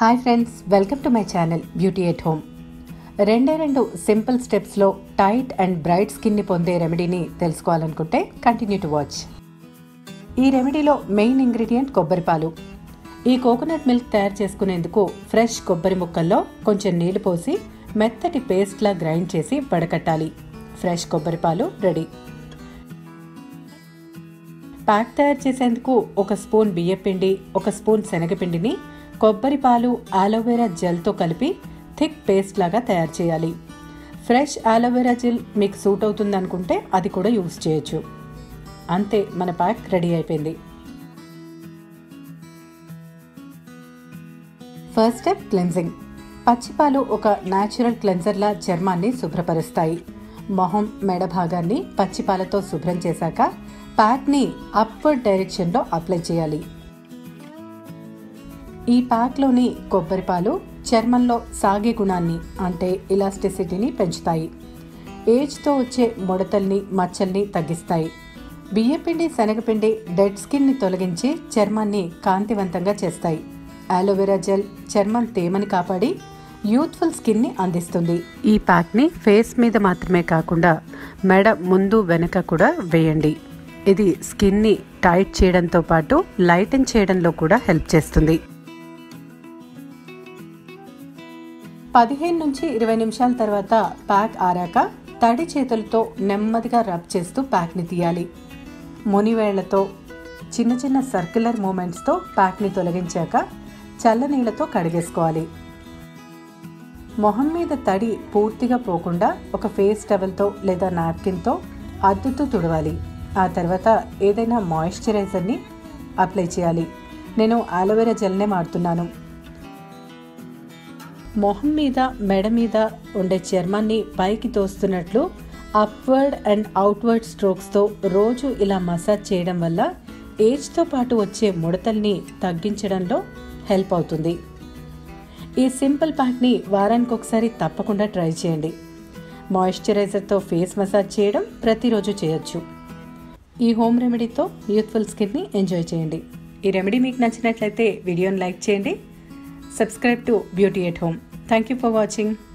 hi friends welcome to my channel beauty at home రెండే రెండు simple స్టెప్స్లో tight and bright స్కిన్ని పొందే రెమెడీని తెలుసుకోవాలనుకుంటే కంటిన్యూ టు వాచ్ ఈ రెమెడీలో మెయిన్ ఇంగ్రీడియంట్ కొబ్బరి పాలు ఈ కోకోనట్ మిల్క్ తయారు చేసుకునేందుకు ఫ్రెష్ కొబ్బరి ముక్కల్లో కొంచెం నీళ్లు పోసి మెత్తటి పేస్ట్లా గ్రైండ్ చేసి వడకట్టాలి ఫ్రెష్ కొబ్బరి పాలు రెడీ ప్యాక్ తయారు చేసేందుకు ఒక స్పూన్ బియ్యపిండి ఒక స్పూన్ శనగపిండిని కొబ్బరి పాలు ఆలోవెరా జెల్తో కలిపి థిక్ పేస్ట్ లాగా తయారు చేయాలి ఫ్రెష్ ఆలోవెరా జెల్ మీకు సూట్ అవుతుంది అనుకుంటే అది కూడా యూస్ చేయొచ్చు అంతే మన ప్యాక్ రెడీ అయిపోయింది ఫస్ట్ స్టెప్ క్లెన్జింగ్ పచ్చిపాలు ఒక న్యాచురల్ క్లెన్జర్లా చర్మాన్ని శుభ్రపరుస్తాయి మొహం మెడ భాగాన్ని పచ్చిపాలతో శుభ్రం చేశాక ప్యాక్ని అప్వర్డ్ డైరెక్షన్లో అప్లై చేయాలి ఈ ప్యాక్లోని కొబ్బరి పాలు చర్మంలో సాగే గుణాన్ని అంటే ఇలాస్టిసిటీని పెంచుతాయి ఏజ్తో వచ్చే ముడతల్ని మచ్చల్ని తగ్గిస్తాయి బియ్యపిండి శనగపిండి డెడ్ స్కిన్ని తొలగించి చర్మాన్ని కాంతివంతంగా చేస్తాయి ఆలోవెరా జెల్ చర్మం తేమని కాపాడి యూత్ఫుల్ స్కిన్ని అందిస్తుంది ఈ ప్యాక్ని ఫేస్ మీద మాత్రమే కాకుండా మెడ ముందు వెనక కూడా వేయండి ఇది స్కిన్ని టైట్ చేయడంతో పాటు లైటన్ చేయడంలో కూడా హెల్ప్ చేస్తుంది పదిహేను నుంచి ఇరవై నిమిషాల తర్వాత ప్యాక్ ఆరాక తడి చేతులతో నెమ్మదిగా రబ్ చేస్తూ ప్యాక్ని తీయాలి మునివేళ్లతో చిన్న చిన్న సర్క్యులర్ మూమెంట్స్తో ప్యాక్ని తొలగించాక చల్లనీళ్లతో కడిగేసుకోవాలి మొహం మీద తడి పూర్తిగా పోకుండా ఒక ఫేస్ టవల్తో లేదా నాప్కిన్తో అద్దుతూ తుడవాలి ఆ తర్వాత ఏదైనా మాయిశ్చరైజర్ని అప్లై చేయాలి నేను ఆలోవెరా జెల్నే వాడుతున్నాను మొహం మీద మెడ మీద ఉండే చర్మాన్ని పైకి తోస్తున్నట్లు అప్వర్డ్ అండ్ అవుట్వర్డ్ స్ట్రోక్స్తో రోజు ఇలా మసాజ్ చేయడం వల్ల ఏజ్తో పాటు వచ్చే ముడతల్ని తగ్గించడంలో హెల్ప్ అవుతుంది ఈ సింపుల్ ప్యాక్ని వారానికి ఒకసారి తప్పకుండా ట్రై చేయండి మాయిశ్చరైజర్తో ఫేస్ మసాజ్ చేయడం ప్రతిరోజు చేయొచ్చు ఈ హోమ్ రెమెడీతో యూత్ఫుల్ స్కిన్ని ఎంజాయ్ చేయండి ఈ రెమెడీ మీకు నచ్చినట్లయితే వీడియోని లైక్ చేయండి subscribe to beauty at home thank you for watching